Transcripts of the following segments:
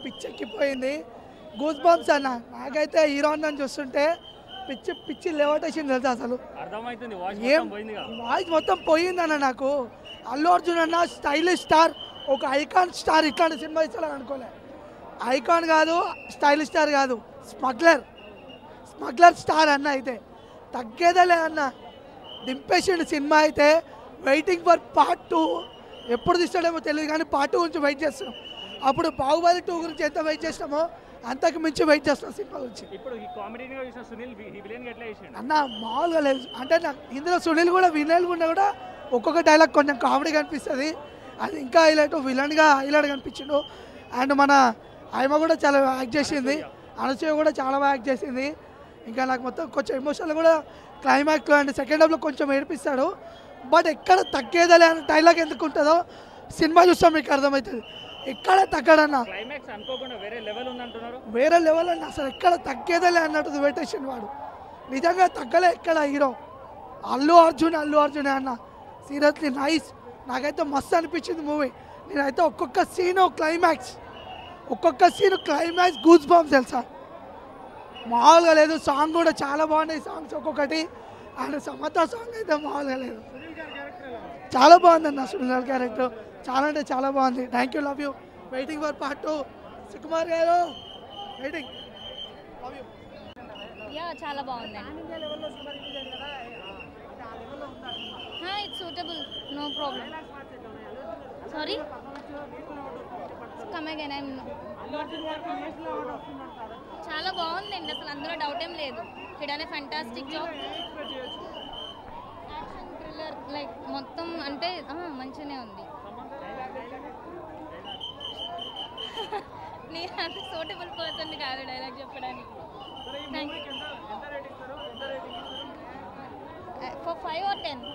పిచ్చెక్కిపోయింది goose bumps అన్న నాకైతే hero అన్నని చూస్తుంటే పిచ్చి పిచ్చి లేవటేసింది తెలుసా అసలు అర్థమవుతుంది వాయిస్ ఏం మొత్తం పోయిందిగా వాయిస్ మొత్తం పోయిందన్న నాకు అల్లు అర్జున్ అన్న స్టైలిష్ స్టార్ ఒక ఐకాన్ స్టార్ ఇట్లాంటి సినిమా ఇస్తాడని అనుకోలే ఐకాన్ కాదు స్టైలిష్ స్టార్ కాదు స్మగ్లర్ స్మగ్లర్ స్టార్ అన్న అయితే తగ్గేదేలే అన్న దింపేసిండు సినిమా అయితే వెయిటింగ్ ఫర్ పార్ట్ టూ ఎప్పుడు తీస్తాడేమో తెలియదు కానీ పార్ట్ టూ గురించి వెయిట్ చేస్తున్నాం అప్పుడు బాహుబలి టూ గురించి ఎంత వెయిట్ చేస్తామో అంతకు మించి వెయిట్ చేస్తున్నాం సినిమా గురించి ఇప్పుడు ఈ కామెడీగా చూసిన సునీల్ ఈ విలన్ ఎట్లా చేసిండు అన్న మామూలుగా లేదు అంటే నాకు ఇందులో సునీల్ కూడా వినల్ కూడా కూడా ఒక్కొక్క డైలాగ్ కొంచెం కామెడీ కనిపిస్తుంది అది ఇంకా హైలైట్ విలన్గా హైలైట్ కనిపించిండు అండ్ మన ఆయమ కూడా చాలా యాక్ట్ చేసింది అనసూయ కూడా చాలా బాగా యాక్ట్ చేసింది ఇంకా నాకు మొత్తం కొంచెం ఎమోషనల్ కూడా క్లైమాక్స్లో అండ్ సెకండ్ హాఫ్లో కొంచెం ఏడిపిస్తాడు బట్ ఎక్కడ తగ్గేదలే అనే డైలాగ్ ఎందుకు ఉంటుందో సినిమా చూస్తాం మీకు అర్థమవుతుంది ఎక్కడ తగ్గడన్నా క్లైమాక్స్ అనుకోకుండా వేరే లెవెల్ ఉందంటున్నారు వేరే లెవెల్ అండి అసలు ఎక్కడ తగ్గేదేలే అన్నట్టు పెట్టేసిండు వాడు నిజంగా తగ్గలే ఎక్కడ హీరో అల్లు అర్జున్ అల్లు అర్జున్ అన్న సీరియస్లీ నైస్ నాకైతే మస్తు అనిపించింది మూవీ నేనైతే ఒక్కొక్క సీన్ క్లైమాక్స్ ఒక్కొక్క సీన్ క్లైమాక్స్ గూస్ బాంబ్స్ తెలుసా మామూలుగా లేదు సాంగ్ కూడా చాలా బాగున్నాయి సాంగ్స్ ఒక్కొక్కటి అండ్ సమత సాంగ్ అయితే మామూలుగా లేదు చాలా బాగుంది అన్న సునీల్ క్యారెక్టర్ చాలా అంటే చాలా బాగుంది thank you love you waiting for part two Sukumar garu waiting love you yeah చాలా బాగుంది it's suitable no problem sorry come again I'm చాలా బాగుందండి అసలు అందులో డౌట్ ఏం లేదు హిడనే fantastic job action thriller like మొత్తం అంటే ఆ, మంచిగానే ఉంది నేను అంత సూటబుల్ పర్సన్ కాదు డైలాగ్ చెప్పడానికి thank you for five or ten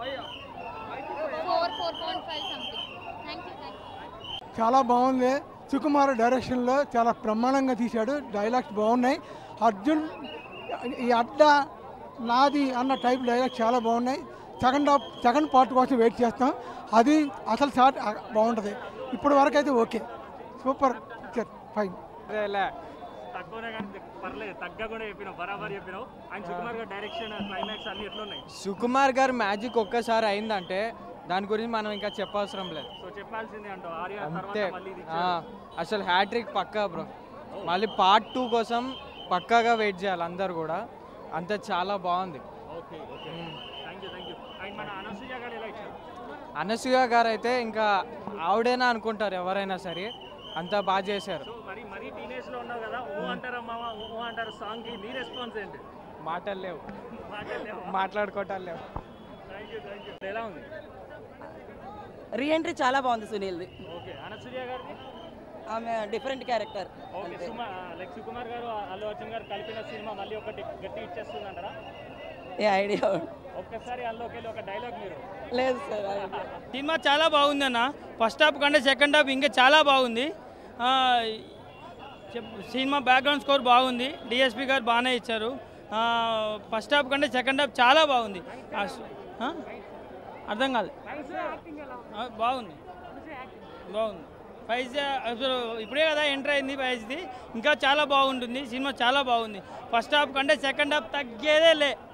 four four point five something thank you thank you చాలా బాగుంది సుకుమార్ డైరెక్షన్లో చాలా బ్రహ్మాండంగా తీశాడు డైలాగ్స్ బాగున్నాయి అర్జున్ ఈ అడ్డ నాది అన్న టైప్ డైలాగ్స్ చాలా బాగున్నాయి సెకండ్ హాఫ్ సెకండ్ పార్ట్ కోసం వెయిట్ చేస్తాం అది అసలు షార్ట్ బాగుంటుంది ఇప్పుడు వరకు అయితే ఓకే సూపర్ పిక్చర్ ఫైన్ తక్కువనే కానీ పర్లేదు తగ్గకుండా చెప్పినావు బరాబర్ చెప్పినావు ఆయన సుకుమార్ గారు డైరెక్షన్ క్లైమాక్స్ అన్ని ఎట్లున్నాయి సుకుమార్ గారు మ్యాజిక్ ఒక్కసారి అయిందంటే దాని గురించి మనం ఇంకా చెప్పవసరం లేదు సో చెప్పాల్సిందే అంటావు ఆర్య అంతే తర్వాత మళ్ళీ ఇది ఆ, అసలు హ్యాట్రిక్ పక్కా బ్రో మళ్ళీ పార్ట్ టూ కోసం పక్కాగా వెయిట్ చేయాలి అందరు కూడా అంత చాలా బాగుంది okay okay thank you thank you and మన అనసూయ గారు ఎలా ఇచ్చారు అనసూయ గారు అయితే ఇంకా ఆవిడేనా అనుకుంటారు ఎవరైనా సరే అంతా బాగా చేశారు సో మరి మరీ టీనేజ్ లో ఉన్నావు కదా ఓ అంటారా మామ ఓ అంటారు సాంగ్ కి నీ రెస్పాన్స్ ఏంటి మాటలు లేవు మాట్లాడలేవా మాట్లాడుకోవటాలు లేవు థ్యాంక్ యూ థ్యాంక్ యూ ఎలా ఉంది రీఎంట్రీ చాలా బాగుంది సునీల్ది ఓకే అనసూయ గారిది ఆమె different character okay Suma like Sukumar garu Allu Arjun గారు కలిపిన సినిమా మళ్ళీ ఒకటి గట్టి ఇచ్చేస్తుందంటారా ఏ ఐడియా ఒక్కసారి అందులోకి వెళ్ళి ఒక డైలాగ్ మీరు లేదు సార్ సినిమా చాలా బాగుంది అన్న ఫస్ట్ హాఫ్ కంటే సెకండ్ హాఫ్ ఇంకా చాలా బాగుంది ఆ, చెప్- సినిమా బ్యాక్గ్రౌండ్ స్కోర్ బాగుంది డిఎస్పి గారు బాగానే ఇచ్చారు ఆ, ఫస్ట్ హాఫ్ కంటే సెకండ్ హాఫ్ చాలా బాగుంది ఆ, స్- ఆ? అర్థం కాలేదు ఆ, బాగుంది బాగుంది ఫైజ్ అసలు ఇప్పుడే కదా ఎంటర్ అయింది ఫైజ్ది ఇంకా చాలా బాగుంటుంది సినిమా చాలా బాగుంది ఫస్ట్ హాఫ్ కంటే సెకండ్ హాఫ్ తగ్గేదే లే